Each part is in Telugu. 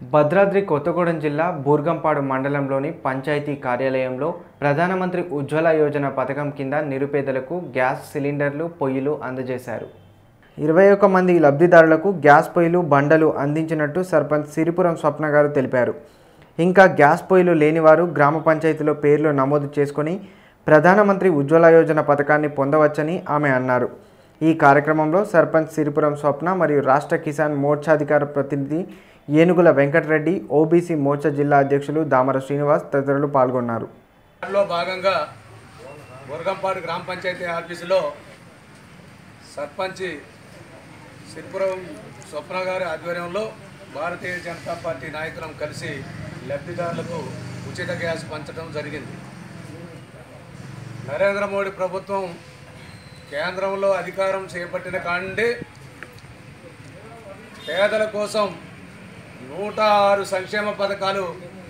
భద్రాద్రి కొత్తగూడెం జిల్లా బూర్గంపాడు మండలంలోని పంచాయతీ కార్యాలయంలో ప్రధానమంత్రి ఉజ్వల యోజన పథకం కింద నిరుపేదలకు గ్యాస్ సిలిండర్లు పొయ్యిలు అందజేశారు ఇరవై ఒక్క మంది లబ్ధిదారులకు గ్యాస్ పొయ్యిలు బండలు అందించినట్టు సర్పంచ్ సిరిపురం స్వప్న గారు తెలిపారు ఇంకా గ్యాస్ పొయ్యిలు లేనివారు గ్రామ పంచాయతీలో పేర్లు నమోదు చేసుకొని ప్రధానమంత్రి ఉజ్వల యోజన పథకాన్ని పొందవచ్చని ఆమె అన్నారు ఈ కార్యక్రమంలో సర్పంచ్ సిరిపురం స్వప్న మరియు రాష్ట్ర కిసాన్ మోర్చాధికార ప్రతినిధి ఏనుగుల వెంకటరెడ్డి ఓబీసీ మోర్చా జిల్లా అధ్యక్షులు దామర శ్రీనివాస్ తదితరులు పాల్గొన్నారు దానిలో భాగంగా మురగంపాడు గ్రామ పంచాయతీ ఆఫీసులో సర్పంచ్ సిరిపురం స్వప్న గారి ఆధ్వర్యంలో భారతీయ జనతా పార్టీ నాయకులం కలిసి లబ్ధిదారులకు ఉచిత గ్యాస్ పంచడం జరిగింది నరేంద్ర మోడీ ప్రభుత్వం కేంద్రంలో అధికారం చేపట్టిన కాండి పేదల కోసం నూట ఆరు సంక్షేమ పథకాలు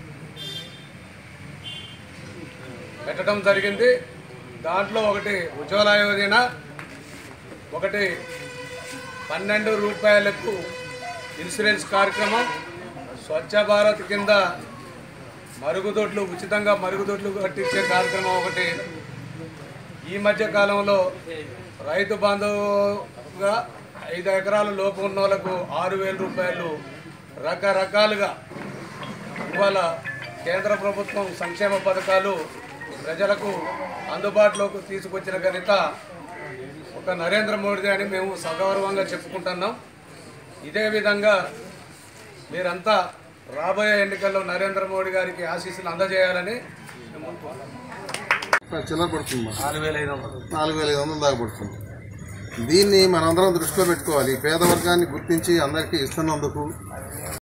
పెట్టడం జరిగింది దాంట్లో ఒకటి ఉజ్వల యోజన ఒకటి పన్నెండు రూపాయలకు ఇన్సూరెన్స్ కార్యక్రమం స్వచ్ఛ భారత్ కింద మరుగుదొడ్లు ఉచితంగా మరుగుదొడ్లు కట్టించే కార్యక్రమం ఒకటి ఈ మధ్య కాలంలో రైతు బంధువుగా ఐదు ఎకరాల లోపు ఉన్న వాళ్ళకు ఆరు వేల రూపాయలు రకరకాలుగా ఇవాళ కేంద్ర ప్రభుత్వం సంక్షేమ పథకాలు ప్రజలకు అందుబాటులోకి తీసుకొచ్చిన ఘనత ఒక నరేంద్ర మోడీ అని మేము సగౌరవంగా చెప్పుకుంటున్నాం ఇదే విధంగా మీరంతా రాబోయే ఎన్నికల్లో నరేంద్ర మోడీ గారికి ఆశీస్సులు అందజేయాలని మేము చిల్లర పడుతుంది మాకు. నాలుగు వేల ఐదు వందలు నాలుగు వేల ఐదు వందలు దాకా పడుతుంది దీన్ని మనందరం దృష్టిలో పెట్టుకోవాలి పేద వర్గాన్ని గుర్తించి అందరికీ ఇస్తున్నందుకు